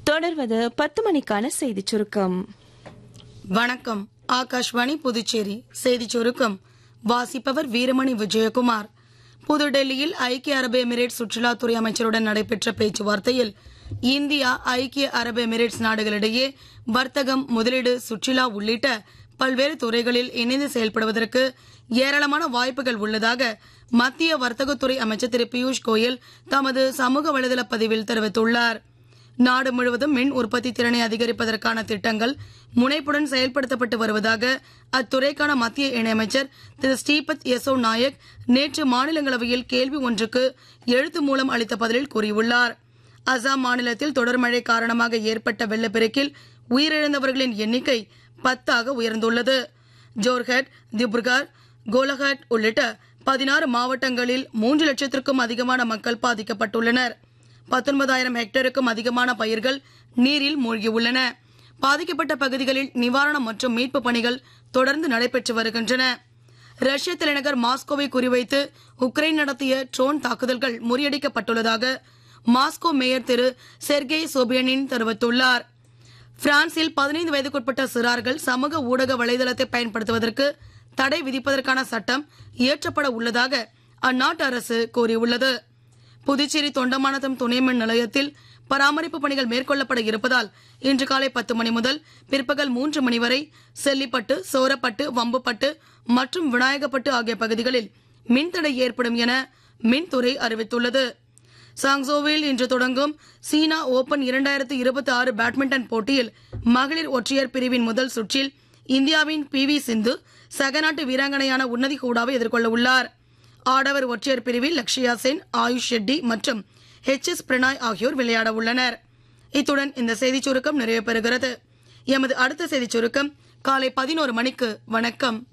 தொடர்வது பத்து மணிக்கான செய்திச் சுருக்கம் வணக்கம் ஆகாஷ்வாணி புதுச்சேரி செய்திச் சுருக்கம் வாசிப்பவர் வீரமணி விஜயகுமார் புதுடெல்லியில் ஐக்கிய அரபு எமிரேட்ஸ் சுற்றுலாத்துறை அமைச்சருடன் நடைபெற்ற பேச்சுவார்த்தையில் இந்தியா ஐக்கிய அரபு எமிரேட்ஸ் நாடுகளிடையே வர்த்தகம் முதலீடு சுற்றுலா உள்ளிட்ட பல்வேறு துறைகளில் இணைந்து செயல்படுவதற்கு ஏராளமான வாய்ப்புகள் உள்ளதாக மத்திய வர்த்தகத்துறை அமைச்சர் திரு பியூஷ் கோயல் தமது சமூக வலைதள பதிவில் தெரிவித்துள்ளார் நாடு முழுவதும் மின் உற்பத்தி திறனை அதிகரிப்பதற்கான திட்டங்கள் முனைப்புடன் செயல்படுத்தப்பட்டு வருவதாக அத்துறைக்கான மத்திய இணையமைச்சர் திரு ஸ்ரீபத் யசோ நாயக் நேற்று மாநிலங்களவையில் கேள்வி ஒன்றுக்கு எழுத்து மூலம் அளித்த பதிலில் கூறியுள்ளார் அசாம் மாநிலத்தில் தொடர் மழை காரணமாக ஏற்பட்ட வெள்ளப்பெருக்கில் உயிரிழந்தவர்களின் எண்ணிக்கை பத்தாக உயர்ந்துள்ளது ஜோர்ஹட் திப்ருகர் கோலஹட் உள்ளிட்ட பதினாறு மாவட்டங்களில் மூன்று லட்சத்திற்கும் அதிகமான மக்கள் பாதிக்கப்பட்டுள்ளனர் பத்தொன்பதாயிரம் ஹெக்டேருக்கும் அதிகமான பயிர்கள் நீரில் மூழ்கியுள்ளன பாதிக்கப்பட்ட பகுதிகளில் நிவாரணம் மற்றும் மீட்பு பணிகள் தொடர்ந்து நடைபெற்று வருகின்றன ரஷ்ய தலைநகர் மாஸ்கோவை குறிவைத்து உக்ரைன் நடத்திய ட்ரோன் தாக்குதல்கள் முறியடிக்கப்பட்டுள்ளதாக மாஸ்கோ மேயர் திரு செர்கேய் சோபியனின் தெரிவித்துள்ளார் பிரான்சில் பதினைந்து வயதுக்குட்பட்ட சிறார்கள் சமூக ஊடக வலைதளத்தை பயன்படுத்துவதற்கு தடை விதிப்பதற்கான சட்டம் இயற்றப்பட உள்ளதாக அந்நாட்டு அரசு கூறியுள்ளது புதுச்சேரி தொண்டமானதம் துணை மின் நிலையத்தில் பராமரிப்பு பணிகள் மேற்கொள்ளப்பட இருப்பதால் இன்று காலை பத்து மணி முதல் பிற்பகல் மூன்று மணி வரை செல்லிப்பட்டு சோரப்பட்டு வம்புப்பட்டு மற்றும் விநாயகப்பட்டு ஆகிய பகுதிகளில் மின்தடை ஏற்படும் என மின்துறை அறிவித்துள்ளது சாங்சோவில் இன்று தொடங்கும் சீனா ஓபன் இரண்டாயிரத்து இருபத்தி ஆறு பேட்மிண்டன் போட்டியில் மகளிர் ஒற்றையர் பிரிவின் முதல் சுற்றில் இந்தியாவின் பி வி சிந்து சகநாட்டு வீராங்கனையான உன்னதி ஹூடாவை எதிர்கொள்ள உள்ளார் ஆடவர் ஒற்றையர் பிரிவில் லக்ஷயா சென் ஆயுஷ் ஷெட்டி மற்றும் ஹெச் எஸ் பிரணாய் ஆகியோர் விளையாட உள்ளனர் இத்துடன் இந்த செய்திச் சுருக்கம் நிறைவு பெறுகிறது எமது அடுத்த செய்திச் சுருக்கம் காலை பதினோரு மணிக்கு வணக்கம்